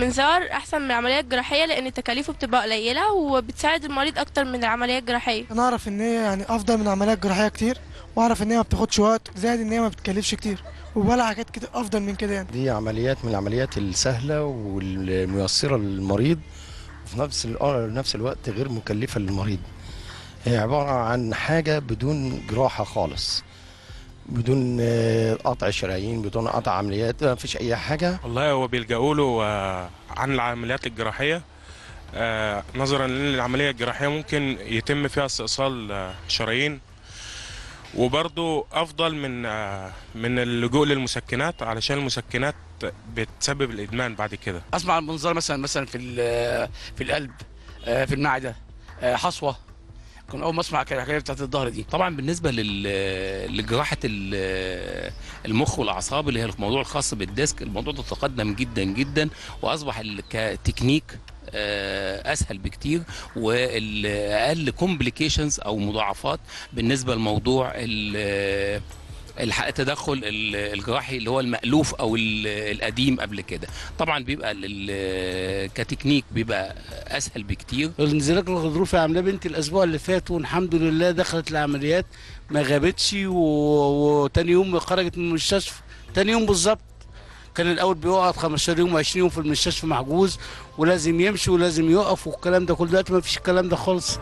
المنظار احسن من العمليه الجراحيه لان تكاليفه بتبقى قليله وبتساعد المريض اكتر من العمليه الجراحيه انا اعرف ان هي يعني افضل من العمليات الجراحيه كتير واعرف ان هي ما بتاخدش وقت زائد ان هي ما بتكلفش كتير ولا حاجات كتير افضل من كده يعني دي عمليات من العمليات السهلة والميسرة للمريض وفي نفس ال- نفس الوقت غير مكلفة للمريض هي عبارة عن حاجة بدون جراحة خالص بدون آه، قطع شرايين بدون قطع عمليات ما فيش أي حاجة والله هو بيلجأوا له آه، عن العمليات الجراحية آه، نظرا لأن العملية الجراحية ممكن يتم فيها استئصال آه، شرايين وبرضه أفضل من آه، من اللجوء للمسكنات علشان المسكنات بتسبب الإدمان بعد كده اسمع المنظار مثلا مثلا في ال- في القلب آه، في المعده آه، حصوه كنت اول ما اسمع كده الحكايه بتاعت الظهر دي طبعا بالنسبه لل- لجراحه ال- المخ والاعصاب اللي هي الموضوع الخاص بالديسك الموضوع ده تقدم جدا جدا واصبح ال- كتكنيك آه، اسهل بكتير والاقل كومبليكيشنز او مضاعفات بالنسبه لموضوع ال- الح- التدخل ال- الجراحي اللي هو المألوف او ال- القديم قبل كده طبعا بيبقى ال- كتكنيك بيبقى اسهل بكتير الانزلاق الغضروفي عاملاه بنتي الاسبوع اللي فات والحمد لله دخلت العمليات ما غابتش و... وتاني يوم خرجت من المستشفى تاني يوم بالظبط كان الاول بيقعد 15 يوم و20 يوم في المستشفى محجوز ولازم يمشي ولازم يقف والكلام ده كل دلوقتي ما فيش الكلام ده خالص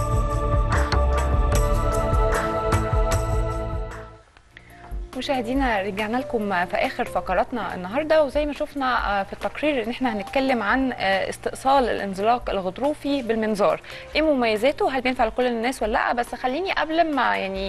مشاهدينا رجعنا لكم في اخر فقراتنا النهارده وزي ما شفنا في التقرير ان احنا هنتكلم عن استئصال الانزلاق الغضروفي بالمنظار ايه مميزاته هل بينفع لكل الناس ولا لا بس خليني قبل ما يعني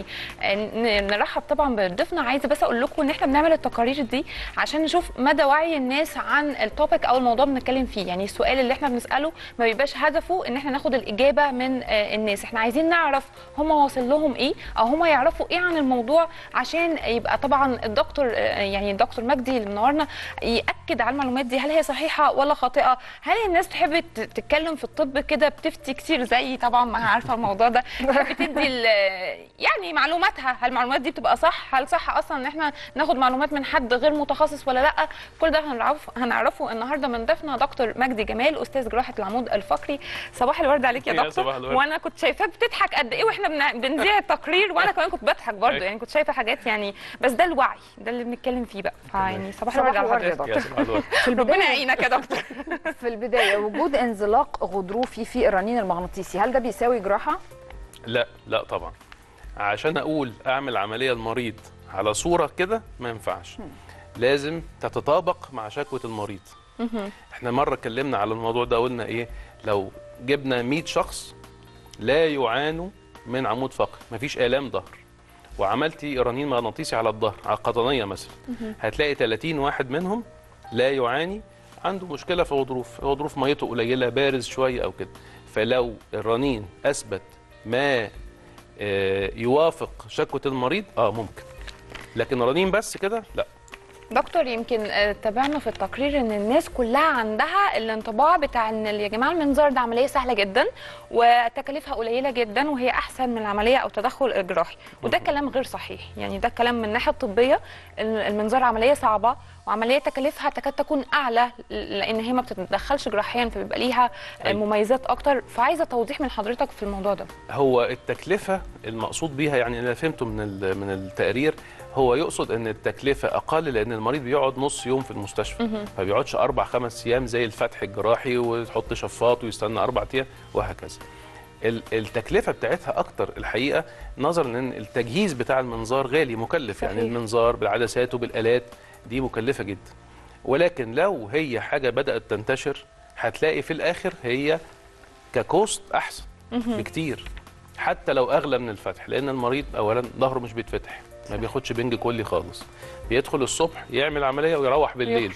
ن- نرحب طبعا بضيفنا عايزه بس اقول لكم ان احنا بنعمل التقارير دي عشان نشوف مدى وعي الناس عن التوبيك او الموضوع بنتكلم فيه يعني السؤال اللي احنا بنساله ما بيبقاش هدفه ان احنا ناخد الاجابه من آه، الناس احنا عايزين نعرف هم واصل لهم ايه او هم يعرفوا ايه عن الموضوع عشان يبقى طبعا الدكتور آه، يعني الدكتور مجدي اللي منورنا ياكد على المعلومات دي هل هي صحيحه ولا خاطئه هل الناس تحب ت- تتكلم في الطب كده بتفتي كتير زي طبعا ما عارفه الموضوع ده تحب تدي ال- يعني معلوماتها هل المعلومات دي بتبقى صح هل صح اصلا ان احنا ناخد معلومات من حد غير متخصص ولا لا كل ده هنعرف هنعرفه النهارده من ضيفنا دكتور مجدي جمال استاذ جراحه العمود الفقري صباح الورد عليك يا يا دكتور صباح الورد. وانا كنت شايفاك بتضحك قد ايه واحنا بن- بنذيع التقرير وانا كمان كنت بضحك برضه يعني كنت شايفه حاجات يعني بس ده الوعي ده اللي بنتكلم فيه بقى فيعني صباح صباح الورد على الورد يا حضرتك يا صباح الورد في ربنا البداية يعينك يا دكتور في البداية وجود انزلاق غضروفي في الرنين المغناطيسي هل ده بيساوي جراحة؟ لا لا طبعا عشان اقول اعمل عمليه المريض على صوره كده ما ينفعش لازم تتطابق مع شكوى المريض احنا مره اتكلمنا على الموضوع ده قلنا ايه لو جبنا 100 شخص لا يعانوا من عمود فقري مفيش الام ظهر وعملتي رنين مغناطيسي على الظهر على القطنيه مثلا هتلاقي 30 واحد منهم لا يعاني عنده مشكله في غضروف غضروف ميته قليله بارز شويه او كده فلو الرنين اثبت ما آه، يوافق شكوى المريض اه ممكن لكن رنين بس كده لا دكتور يمكن آه، تابعنا في التقرير ان الناس كلها عندها الانطباع بتاع ان يا جماعه المنظار ده عمليه سهله جدا وتكاليفها قليله جدا وهي احسن من العمليه او التدخل الجراحي وده كلام غير صحيح يعني ده كلام من الناحيه الطبيه ال- المنظار عمليه صعبه وعمليه تكاليفها تكاد تكون اعلى لان هي ما بتتدخلش جراحيا فبيبقى ليها آه، أيوة. مميزات اكتر فعايزه توضيح من حضرتك في الموضوع ده هو التكلفة المقصود بيها يعني أنا فهمته من ال- من التقرير هو يقصد ان التكلفة اقل لان المريض بيقعد نص يوم في المستشفى ما بيقعدش اربع خمس ايام زي الفتح الجراحي وتحط شفاط ويستنى اربع ايام وهكذا ال- التكلفة بتاعتها اكتر الحقيقة نظرا ان التجهيز بتاع المنظار غالي مكلف يعني صحيح. المنظار بالعدسات وبالالات دي مكلفة جدا ولكن لو هي حاجة بدأت تنتشر هتلاقي في الاخر هي ككوست احسن بكتير حتى لو اغلى من الفتح لان المريض اولا ظهره مش بيتفتح ما بياخدش بنج كلي خالص بيدخل الصبح يعمل عمليه ويروح بالليل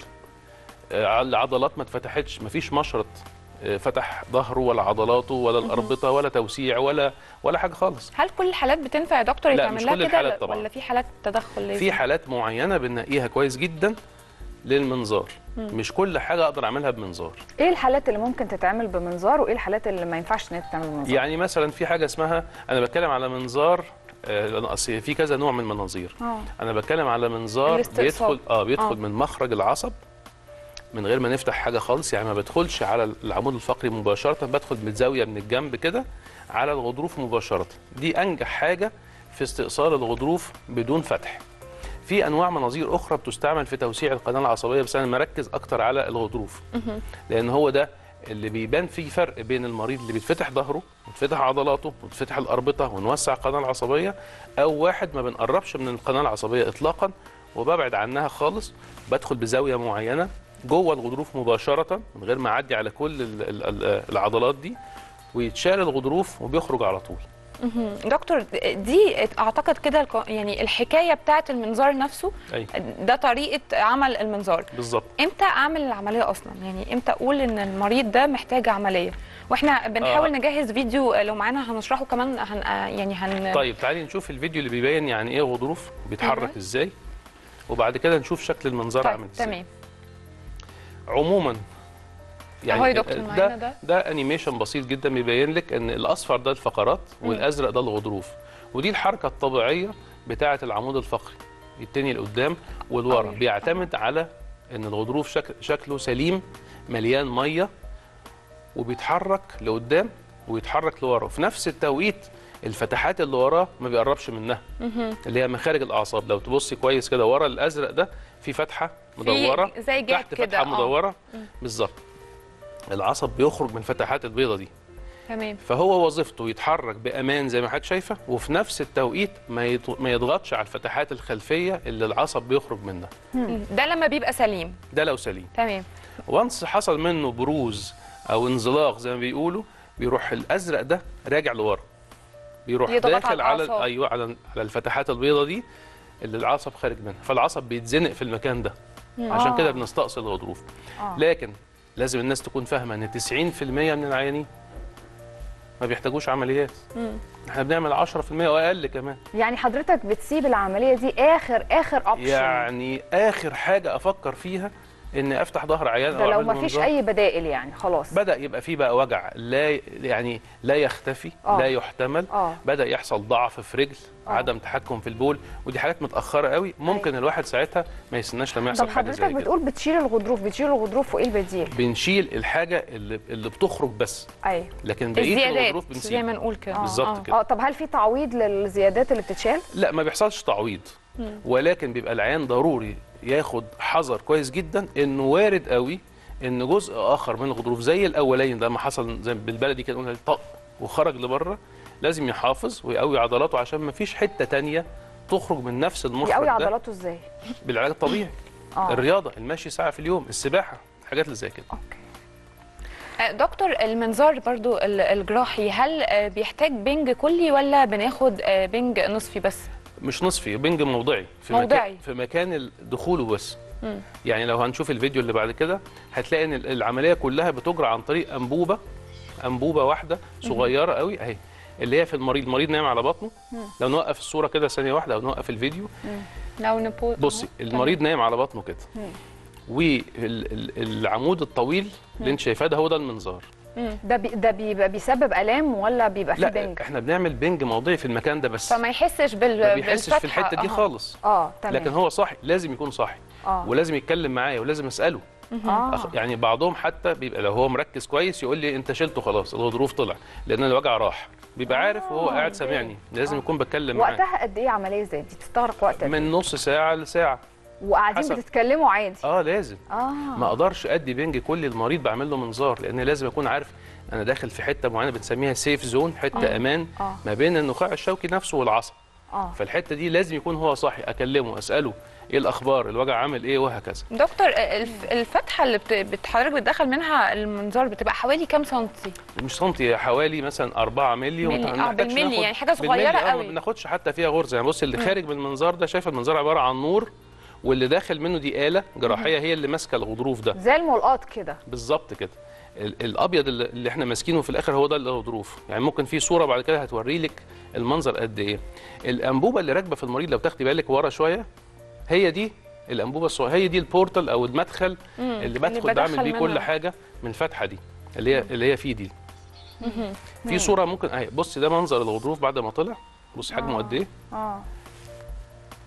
آه، العضلات ما اتفتحتش ما فيش مشرط آه، فتح ظهره ولا عضلاته ولا الاربطه ولا توسيع ولا ولا حاجه خالص هل كل الحالات بتنفع يا دكتور لا، يتعمل مش لها كل كده الحالات ولا- طبعاً. ولا في حالات تدخل لازم في حالات معينه بنقيها كويس جدا للمنظار مش كل حاجه اقدر اعملها بمنظار ايه الحالات اللي ممكن تتعمل بمنظار وايه الحالات اللي ما ينفعش ان هي تتعمل بمنظار؟ يعني مثلا في حاجه اسمها انا بتكلم على منظار آه، لأن أصل في كذا نوع من المناظير اه انا بتكلم على منظار الاستئصال. بيدخل اه بيدخل آه. من مخرج العصب من غير ما نفتح حاجه خالص يعني ما بدخلش على العمود الفقري مباشره بدخل من زاويه من الجنب كده على الغضروف مباشره دي انجح حاجه في استئصال الغضروف بدون فتح في انواع مناظير اخرى بتستعمل في توسيع القناه العصبيه بس انا مركز اكتر على الغضروف لان هو ده اللي بيبان فيه فرق بين المريض اللي بيتفتح ظهره وتفتح عضلاته وتفتح الاربطه ونوسع القناه العصبيه او واحد ما بنقربش من القناه العصبيه اطلاقا وببعد عنها خالص بدخل بزاويه معينه جوه الغضروف مباشره من غير ما اعدي على كل ال- ال- ال- العضلات دي ويتشال الغضروف وبيخرج على طول مهم. دكتور دي اعتقد كده الك- يعني الحكايه بتاعه المنظار نفسه اي ده طريقه عمل المنظار بالظبط امتى اعمل العمليه اصلا يعني امتى اقول ان المريض ده محتاج عمليه واحنا بنحاول آه. نجهز فيديو لو معانا هنشرحه كمان هن يعني هن طيب تعالي نشوف الفيديو اللي بيبين يعني ايه غضروف بيتحرك مهم. ازاي وبعد كده نشوف شكل المنظار طيب عامل ازاي تمام عموما أهو يا دكتور معانا ده, ده. ده انيميشن بسيط جدا بيبين لك ان الاصفر ده الفقرات والازرق ده الغضروف ودي الحركه الطبيعيه بتاعه العمود الفقري يتني لقدام والورا أوي. بيعتمد على ان الغضروف شكل شكله سليم مليان ميه وبيتحرك لقدام ويتحرك لورا وفي نفس التوقيت الفتحات اللي وراه ما بيقربش منها مهم. اللي هي مخارج الاعصاب لو تبصي كويس كده ورا الازرق ده في فتحه مدوره زي جاب تحت كده، فتحه آه. مدوره مم. بالظبط العصب بيخرج من الفتحات البيضه دي تمام فهو وظيفته يتحرك بامان زي ما حضرتك شايفه وفي نفس التوقيت ما يط- ما يضغطش على الفتحات الخلفيه اللي العصب بيخرج منها ده لما بيبقى سليم ده لو سليم تمام وانس حصل منه بروز او انزلاق زي ما بيقولوا بيروح الازرق ده راجع لورا بيروح يضغط داخل على على الأعصاب. ايوه على على الفتحات البيضاء دي اللي العصب خارج منها فالعصب بيتزنق في المكان ده عشان آه. كده بنستأصل الغضروف آه. لكن لازم الناس تكون فاهمه ان 90% من العيانين ما بيحتاجوش عمليات مم. احنا بنعمل 10% واقل كمان يعني حضرتك بتسيب العمليه دي اخر اخر اوبشن يعني اخر حاجه افكر فيها ان افتح ظهر عيان ده او لو اعمل له ما فيش منظار. اي بدائل يعني خلاص بدا يبقى فيه بقى وجع لا يعني لا يختفي آه. لا يحتمل اه بدا يحصل ضعف في رجل آه. عدم تحكم في البول ودي حاجات متاخره قوي ممكن الواحد ساعتها ما يستناش لما يحصل طب حاجه زي حضرتك كده بتقول بتشيل الغضروف بتشيل الغضروف وايه البديل بنشيل الحاجه اللي اللي بتخرج بس ايوه لكن بقيه الغضروف الزيادات زي بنسيب ما نقول كده بالظبط آه. كده. اه طب هل في تعويض للزيادات اللي بتتشال لا ما بيحصلش تعويض مم. ولكن بيبقى العيان ضروري ياخد حذر كويس جدا انه وارد قوي ان جزء اخر من الغضروف زي الاولين ده ما حصل زي بالبلدي كده قلنا طق وخرج لبره لازم يحافظ ويقوي عضلاته عشان ما فيش حته تانية تخرج من نفس المخرج يقوي ده عضلاته ازاي بالعلاج الطبيعي اه الرياضه المشي ساعه في اليوم السباحه الحاجات اللي زي كده اوكي آه، دكتور المنظار برضو ال- الجراحي هل آه، بيحتاج بنج كلي ولا بناخد آه، بنج نصفي بس مش نصفي بنج موضعي في موضعي. مكان في مكان دخوله بس مم. يعني لو هنشوف الفيديو اللي بعد كده هتلاقي ان العمليه كلها بتجرى عن طريق انبوبه انبوبه واحده صغيره قوي اهي اللي هي في المريض المريض نايم على بطنه لو نوقف الصوره كده ثانيه واحده او نوقف الفيديو لو نبو بصي المريض نايم على بطنه كده والعمود الطويل اللي انت شايفاه ده هو ده المنظار ده بي ده بيبقى بيسبب الام ولا بيبقى فيه لا بنج احنا بنعمل بنج موضعي في المكان ده بس فما يحسش بال ما بيحسش في بالفتحة. الحته دي أها. خالص اه تمام لكن هو صاحي لازم يكون صاحي اه ولازم يتكلم معايا ولازم اساله اه أخ- يعني بعضهم حتى بيبقى لو هو مركز كويس يقول لي انت شلته خلاص الغضروف طلع لان الوجع راح بيبقى عارف وهو قاعد سامعني لازم يكون بتكلم معاه وقتها قد ايه عمليه زي دي بتستغرق وقت قد إيه؟ من نص ساعه لساعه وقاعدين حسب. بتتكلموا عادي اه لازم اه ما اقدرش ادي بنج كل المريض بعمل له منظار لان لازم اكون عارف انا داخل في حته معينه بنسميها سيف زون حته آه. امان اه ما بين النخاع الشوكي نفسه والعصب اه فالحته دي لازم يكون هو صاحي اكلمه اساله ايه الاخبار الوجع عامل ايه وهكذا دكتور آه، الف- الفتحه اللي بت- بت- حضرتك بتدخل منها المنظار بتبقى حوالي كام سنتي مش سنتي حوالي مثلا 4 مللي وما ملي. آه، بنحتاجش بالملي، ناخد- يعني حاجة بالملي، صغيرة آه، قوي. ما بناخدش حتى فيها غرزه يعني بص اللي خارج من المنظار ده شايف المنظار عباره عن نور واللي داخل منه دي آلة جراحية هي اللي ماسكة الغضروف ده زي الملقاط كده بالظبط كده ال- الابيض اللي اللي احنا ماسكينه في الاخر هو ده الغضروف يعني ممكن في صوره بعد كده هتوري لك المنظر قد ايه الانبوبه اللي راكبه في المريض لو تاخدي بالك ورا شويه هي دي الانبوبه الصغيره هي دي البورتال او المدخل مم. اللي بدخل بدخل بعمل بيه كل منها. حاجه من الفتحه دي اللي هي اللي هي فيه دي في صوره ممكن اهي بصي ده منظر الغضروف بعد ما طلع بص حجمه آه. قد ايه اه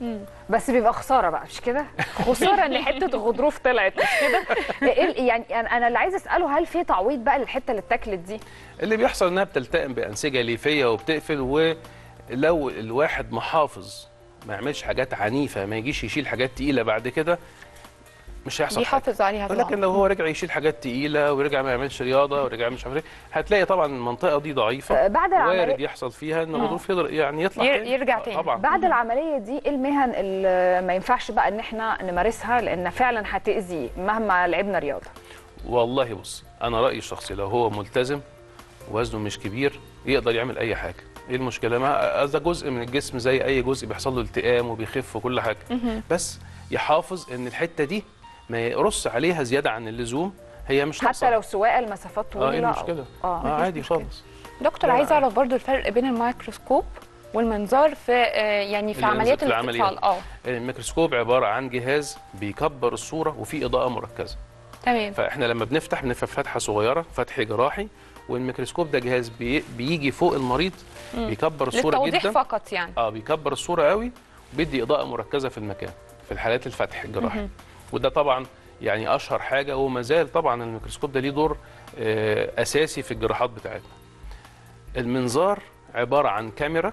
بس بيبقى خساره بقى مش كده خساره ان حته غضروف طلعت مش كده إيه ال- يعني انا أنا اللي عايز اساله هل في تعويض بقى للحته اللي اتاكلت دي اللي بيحصل انها بتلتئم بانسجه ليفيه وبتقفل ولو الواحد محافظ ما يعملش حاجات عنيفه ما يجيش يشيل حاجات تقيله بعد كده مش هيحصل حاجه بيحافظ عليها طبعا ولكن لو هو رجع يشيل حاجات تقيله ورجع ما يعملش رياضه ورجع مش عارف ايه هتلاقي طبعا المنطقه دي ضعيفه آه، بعد العملية- وارد يحصل فيها ان الغضروف يضر- يعني يطلع ير- تاني. يرجع آه، تاني. طبعا بعد العمليه دي ايه المهن اللي ما ينفعش بقى ان احنا نمارسها لان فعلا هتاذي مهما لعبنا رياضه والله بص انا رايي الشخصي لو هو ملتزم وزنه مش كبير يقدر يعمل اي حاجه ايه المشكله ما ده جزء من الجسم زي اي جزء بيحصل له التئام وبيخف وكل حاجه بس يحافظ ان الحته دي ما يقرص عليها زياده عن اللزوم هي مش ناقصة. حتى لو سواقه لمسافات طويله اه ايه أو- المشكله اه اه عادي خالص دكتور لا. عايز اعرف برضو الفرق بين الميكروسكوب والمنظار في آه، يعني في الإنز- عمليات في العمليات. الاستئصال اه الميكروسكوب عباره عن جهاز بيكبر الصوره وفيه اضاءه مركزه تمام فاحنا لما بنفتح بنفتح فتحه صغيره فتح جراحي والميكروسكوب ده جهاز بي بيجي فوق المريض بيكبر الصوره للتوضيح جدا فقط يعني اه بيكبر الصوره قوي وبيدي اضاءه مركزه في المكان في الحالات الفتح الجراحي وده طبعا يعني اشهر حاجه وما زال طبعا الميكروسكوب ده ليه دور آه، اساسي في الجراحات بتاعتنا المنظار عباره عن كاميرا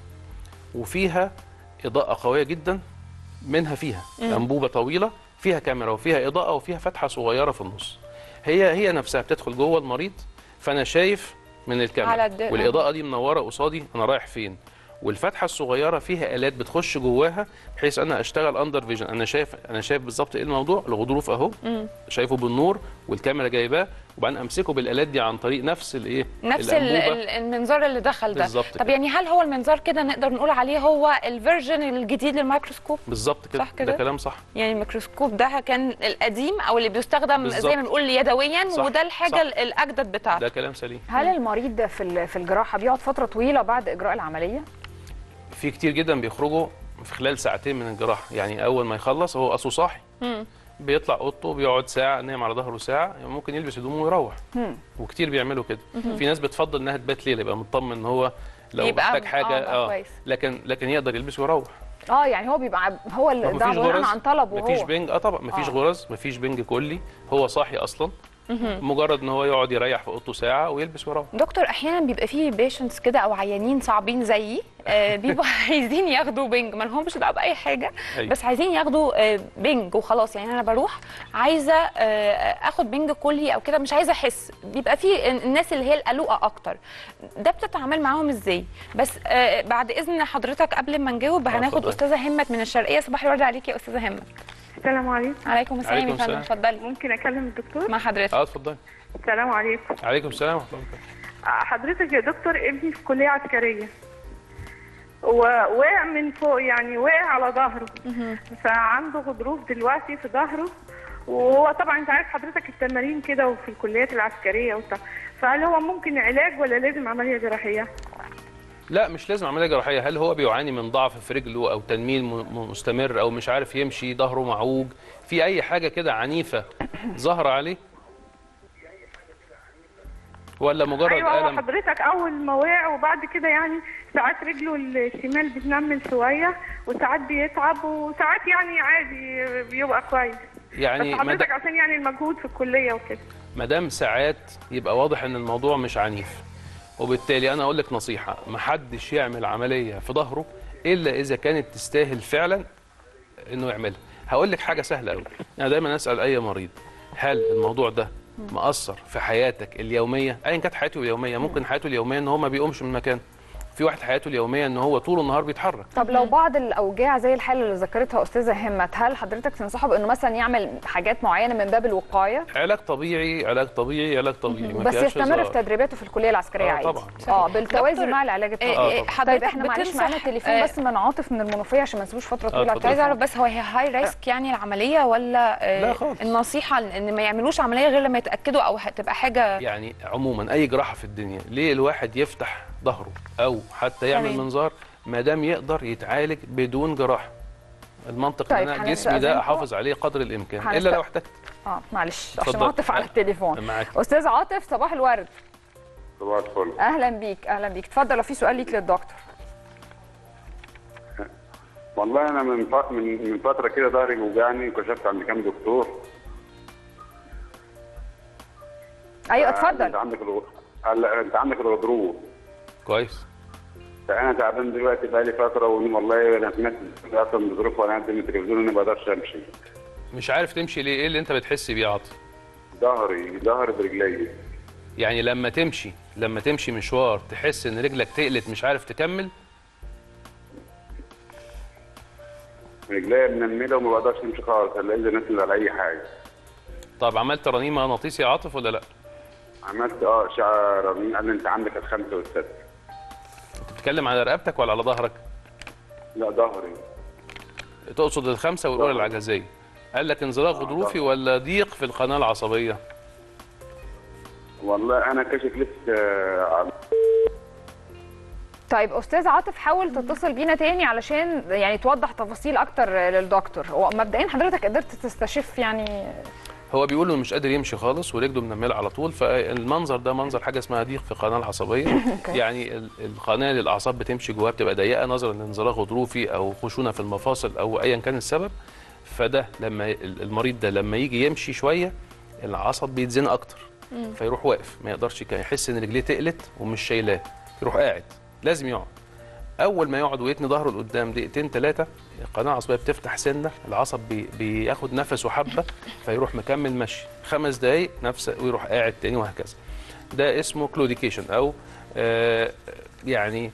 وفيها اضاءه قويه جدا منها فيها انبوبه طويله فيها كاميرا وفيها اضاءه وفيها فتحه صغيره في النص هي هي نفسها بتدخل جوه المريض فانا شايف من على الكاميرا الد- والاضاءه دي منوره قصادي انا رايح فين والفتحه الصغيره فيها الات بتخش جواها بحيث انا اشتغل اندر فيجن انا شايف انا شايف بالظبط ايه الموضوع الغضروف اهو شايفه بالنور والكاميرا جايباه وبعدين امسكه بالالات دي عن طريق نفس الايه نفس ال- الأنبوبة. ال- المنظار اللي دخل ده بالظبط طب كده. يعني هل هو المنظار كده نقدر نقول عليه هو الفيرجن الجديد للميكروسكوب بالظبط كده صح كده؟ ده كلام صح يعني الميكروسكوب ده كان القديم او اللي بيستخدم بالظبط. زي ما بنقول يدويا صح، وده الحاجه صح. ال- الاجدد بتاعته ده كلام سليم هل المريض في ال- في الجراحه بيقعد فتره طويله بعد اجراء العمليه في كتير جدا بيخرجوا في خلال ساعتين من الجراحه يعني اول ما يخلص هو اصله صاحي مم. بيطلع اوضته بيقعد ساعه نايم على ظهره ساعه يعني ممكن يلبس هدومه ويروح مم. وكتير بيعملوا كده في ناس بتفضل انها تبات ليله يبقى مطمن ان هو لو يبقى- محتاج آه، حاجه بقى كويس. لكن لكن يقدر يلبس ويروح اه يعني هو بيبقى هو اللي ده مفيش بناء غرز عن طلبه مفيش هو بنج اه طبعا مفيش آه. غرز مفيش بنج كلي هو صاحي اصلا مجرد ان هو يقعد يريح في اوضته ساعه ويلبس ويروح دكتور احيانا بيبقى فيه بيشنتس كده او عيانين صعبين زيي آه، بيبقوا عايزين ياخدوا بنج ما لهمش دعوه باي حاجه أيوة. بس عايزين ياخدوا آه، بنج وخلاص يعني انا بروح عايزه آه، اخد بنج كلي او كده مش عايزه احس بيبقى فيه الناس اللي هي القلوقه اكتر ده بتتعامل معاهم ازاي بس آه، بعد اذن حضرتك قبل ما نجاوب هناخد اتفضلي. استاذه همت من الشرقيه صباح الورد عليكي يا استاذه همت السلام عليكم عليكم السلام يا عليكم فندم السلام. اتفضلي ممكن اكلم الدكتور مع حضرتك اه اتفضلي السلام عليكم عليكم السلام ورحمه الله وبركاته حضرتك يا دكتور ابني في كليه عسكريه ووقع من فوق يعني وقع على ظهره فعنده غضروف دلوقتي في ظهره وهو طبعا انت عارف حضرتك التمارين كده وفي الكليات العسكريه وبتاع فهل هو ممكن علاج ولا لازم عمليه جراحيه؟ لا مش لازم عمليه جراحيه هل هو بيعاني من ضعف في رجله او تنميل م- م- مستمر او مش عارف يمشي ظهره معوج في اي حاجه كده عنيفه ظاهره عليه ولا مجرد ايوه هو الم حضرتك اول ما وقع وبعد كده يعني ساعات رجله الشمال بتنمل شويه وساعات بيتعب وساعات يعني عادي بيبقى كويس يعني بس حضرتك مد- عشان يعني المجهود في الكليه وكده ما دام ساعات يبقى واضح ان الموضوع مش عنيف وبالتالي انا اقول لك نصيحه محدش يعمل عمليه في ظهره الا اذا كانت تستاهل فعلا انه يعملها هقول لك حاجه سهله قوي انا دايما اسال اي مريض هل الموضوع ده مأثر في حياتك اليوميه ايا كانت حياته اليوميه ممكن حياته اليوميه ان هو ما بيقومش من مكانه في واحد حياته اليوميه ان هو طول النهار بيتحرك طب لو بعض الاوجاع زي الحاله اللي ذكرتها استاذه همت هل حضرتك تنصحه بانه مثلا يعمل حاجات معينه من باب الوقايه علاج طبيعي علاج طبيعي علاج طبيعي ما بس فيهاش يستمر في هزار. تدريباته في الكليه العسكريه آه، عادي طبعاً. اه بالتوازي دكتور، مع العلاج آه، الطبيعي آه، آه، طبعاً. حضرتك طيب احنا معلش بتنصح- معانا تليفون آه، بس من عاطف من المنوفيه عشان ما نسيبوش فتره طويله على اتفضل. عايزه اعرف التليفون. بس هو هي هاي ريسك يعني العمليه ولا آه، لا خالص. النصيحه ان ما يعملوش عمليه غير لما يتاكدوا او هتبقى حاجه يعني عموما اي جراحه في الدنيا ليه الواحد يفتح ظهره او حتى يعمل تمام. منظار ما دام يقدر يتعالج بدون جراحه المنطق طيب، ان انا جسمي ده هنستأذنكم. احافظ عليه قدر الامكان هنست- الا لو احتجت اه معلش عشان اتفضل. عاطف على التليفون معاك استاذ عاطف صباح الورد صباح الفل اهلا بيك اهلا بيك اتفضل لو في سؤال ليك للدكتور والله انا من ف... من من فتره كده ظهري بيوجعني وكشفت عند كام دكتور ايوه فقال لي اتفضل انت عندك الغ... قال لي انت عندك الغضروف كويس فانا تعبان دلوقتي بقالي فتره والله انا سمعت اصلا بظروف وانا قاعد من التلفزيون اني ما اقدرش امشي مش عارف تمشي ليه ايه اللي انت بتحس بيه يا عاطف ظهري ظهري برجلي يعني لما تمشي لما تمشي مشوار تحس ان رجلك تقلت مش عارف تكمل رجلي منمله وما بقدرش امشي خالص الا اذا نزل على اي حاجه طب عملت رنين مغناطيسي يا عاطف ولا لا عملت اه شعر مين قال لي انت عندك الخمسه والسته انت بتتكلم على رقبتك ولا على ظهرك لا ظهري تقصد الخمسه والاولى العجزيه قال لك انزلاق غضروفي ولا ضيق في القناه العصبيه والله انا كاشف لسه آه، طيب استاذ عاطف حاول تتصل بينا تاني علشان يعني توضح تفاصيل اكتر للدكتور هو مبدئيا حضرتك قدرت تستشف يعني هو بيقول انه مش قادر يمشي خالص ورجله منمله على طول فالمنظر ده منظر حاجه اسمها ضيق في القناه العصبيه يعني ال- القناه اللي الاعصاب بتمشي جواها بتبقى ضيقه نظرا لانزلاق غضروفي او خشونه في المفاصل او ايا كان السبب فده لما ال- المريض ده لما يجي يمشي شويه العصب بيتزن اكتر مم. فيروح واقف ما يقدرش كان يحس ان رجليه تقلت ومش شايلاه يروح قاعد لازم يقعد اول ما يقعد ويتني ظهره لقدام دقيقتين ثلاثه القناه العصبيه بتفتح سنه العصب بي بياخد نفسه حبه فيروح مكمل مشي خمس دقايق نفس ويروح قاعد تاني وهكذا ده اسمه كلوديكيشن او آه يعني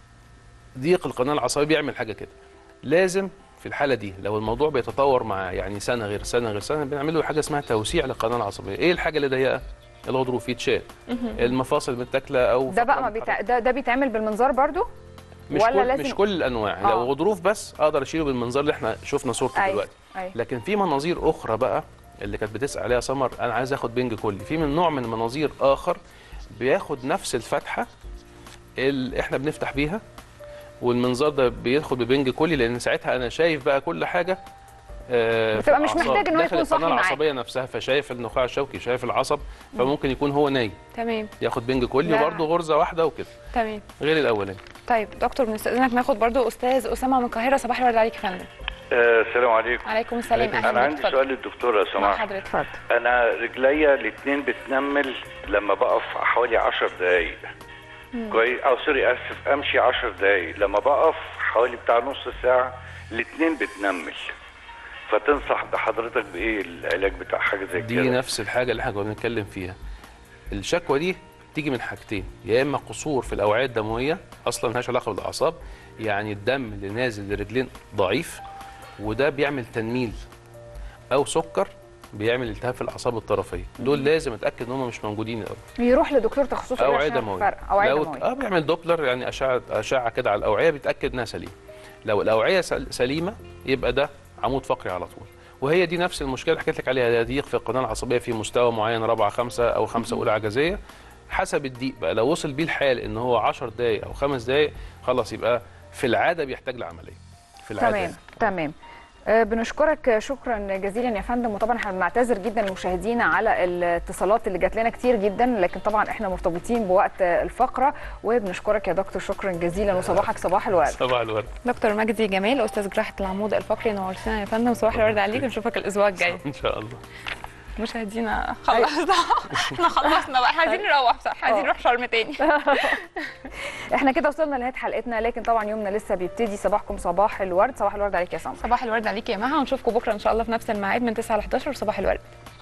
ضيق القناه العصبيه بيعمل حاجه كده لازم في الحاله دي لو الموضوع بيتطور معاه يعني سنه غير سنه غير سنه بنعمل له حاجه اسمها توسيع للقناه العصبيه ايه الحاجه اللي ضيقه الغضروف يتشال مهم. المفاصل متاكله او ده بقى ما بيتع... ده, ده بيتعمل بالمنظار برضو مش ولا كل لازم مش كل الانواع آه. لو غضروف بس اقدر اشيله بالمنظار اللي احنا شفنا صورته أيوة، دلوقتي أيوة. لكن في مناظير اخرى بقى اللي كانت بتسال عليها سمر انا عايز اخد بنج كلي في من نوع من المناظير اخر بياخد نفس الفتحه اللي احنا بنفتح بيها والمنظار ده بيدخل ببنج كلي لان ساعتها انا شايف بقى كل حاجه آه، في بتبقى مش الأعصاب. محتاج إن هو داخل يكون صاحي القناه معاك. العصبيه نفسها فشايف النخاع الشوكي شايف العصب فممكن يكون هو نايم تمام ياخد بنج كلي لا. وبرده غرزه واحده وكده تمام غير الاولاني طيب دكتور بنستأذنك ناخد برضو استاذ اسامه من القاهره صباح الورد عليك يا فندم آه، السلام عليكم عليكم السلام اهلا انا بك، عندي اتفضل. سؤال للدكتور لو مع سمحت حضرتك انا رجليا الاثنين بتنمل لما بقف حوالي 10 دقايق مم. كويس او سوري اسف امشي 10 دقايق لما بقف حوالي بتاع نص ساعه الاثنين بتنمل فتنصح بحضرتك بايه العلاج بتاع حاجه زي دي كده نفس الحاجه اللي احنا كنا بنتكلم فيها الشكوى دي تيجي من حاجتين يا اما قصور في الاوعيه الدمويه اصلا ملهاش علاقه بالاعصاب يعني الدم اللي نازل للرجلين ضعيف وده بيعمل تنميل او سكر بيعمل التهاب في الاعصاب الطرفيه دول لازم اتاكد ان هم مش موجودين الاول يروح لدكتور تخصصي اوعيه عشان دمويه فرق اوعيه لو دمويه اه بيعمل دوبلر يعني اشعه اشعه كده على الاوعيه بيتاكد انها سليمه لو الاوعيه سل- سليمه يبقى ده عمود فقري على طول وهي دي نفس المشكله اللي حكيت لك عليها ده ضيق في القناه العصبيه في مستوى معين رابعه خمسه او خمسه اولى عجزيه حسب الضيق بقى لو وصل بيه الحال ان هو 10 دقائق او خمس دقائق خلاص يبقى في العاده بيحتاج لعمليه في العاده تمام يعني. تمام آه، بنشكرك شكرا جزيلا يا فندم وطبعا احنا بنعتذر جدا لمشاهدينا على الاتصالات اللي جات لنا كتير جدا لكن طبعا احنا مرتبطين بوقت الفقره وبنشكرك يا دكتور شكرا جزيلا وصباحك صباح الورد صباح الورد دكتور مجدي جمال استاذ جراحه العمود الفقري نورتنا يا فندم صباح الورد عليك نشوفك الاسبوع الجاي ان شاء الله مشاهدينا خلاص احنا خلصنا بقى احنا عايزين نروح بصراحه عايزين نروح شرم تاني احنا كده وصلنا لنهايه حلقتنا لكن طبعا يومنا لسه بيبتدي صباحكم صباح الورد صباح الورد عليك يا سمر صباح الورد عليك يا مها ونشوفكم بكره ان شاء الله في نفس الميعاد من 9 ل 11 صباح الورد